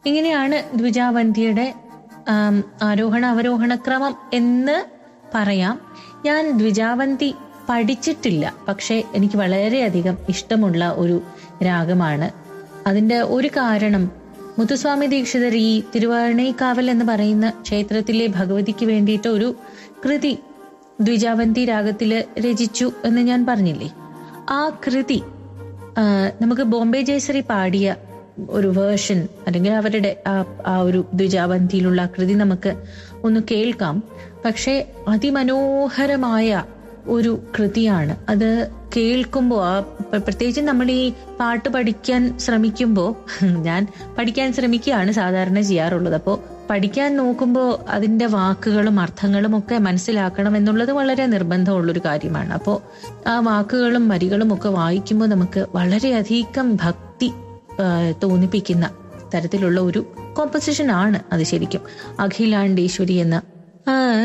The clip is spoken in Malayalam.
ഇങ്ങനെയാണ് ദ്വിജാവന്തിയുടെ ആം, ആരോഹണ അവരോഹണ ക്രമം എന്ന് പറയാം ഞാൻ ദ്വിജാവന്തി പഠിച്ചിട്ടില്ല പക്ഷേ എനിക്ക് വളരെയധികം ഇഷ്ടമുള്ള ഒരു രാഗമാണ് അതിന്റെ ഒരു കാരണം മുത്തുസ്വാമി ദീക്ഷിതർ ഈ തിരുവാണൈക്കാവൽ എന്ന് പറയുന്ന ക്ഷേത്രത്തിലെ ഭഗവതിക്ക് വേണ്ടിയിട്ട് ഒരു കൃതി ദ്വിജാവന്തി രാഗത്തില് രചിച്ചു എന്ന് ഞാൻ പറഞ്ഞില്ലേ ആ കൃതി ആ, നമുക്ക് ബോംബെ ജയശ്രീ പാടിയ ഒരു വേർഷൻ അല്ലെങ്കിൽ അവരുടെ ആ ആ ഒരു ദ്വിജാവന്തിയിലുള്ള ആ കൃതി നമുക്ക് ഒന്ന് കേൾക്കാം പക്ഷേ അതിമനോഹരമായ ഒരു കൃതിയാണ് അത് കേൾക്കുമ്പോൾ ആ പ്ര- പ്രത്യേകിച്ച് നമ്മൾ ഈ പാട്ട് പഠിക്കാൻ ശ്രമിക്കുമ്പോൾ ഞാൻ പഠിക്കാൻ ശ്രമിക്കുകയാണ് സാധാരണ ചെയ്യാറുള്ളത് അപ്പോൾ പഠിക്കാൻ നോക്കുമ്പോൾ അതിന്റെ വാക്കുകളും അർത്ഥങ്ങളും ഒക്കെ മനസ്സിലാക്കണം എന്നുള്ളത് വളരെ നിർബന്ധമുള്ളൊരു കാര്യമാണ് അപ്പോൾ ആ വാക്കുകളും വരികളും ഒക്കെ വായിക്കുമ്പോൾ നമുക്ക് വളരെയധികം ഭക്തി ആ, തോന്നിപ്പിക്കുന്ന തരത്തിലുള്ള ഒരു കോമ്പസിഷൻ ആണ് അത് ശരിക്കും അഖിലാണ്ടേശ്വരി എന്ന ആ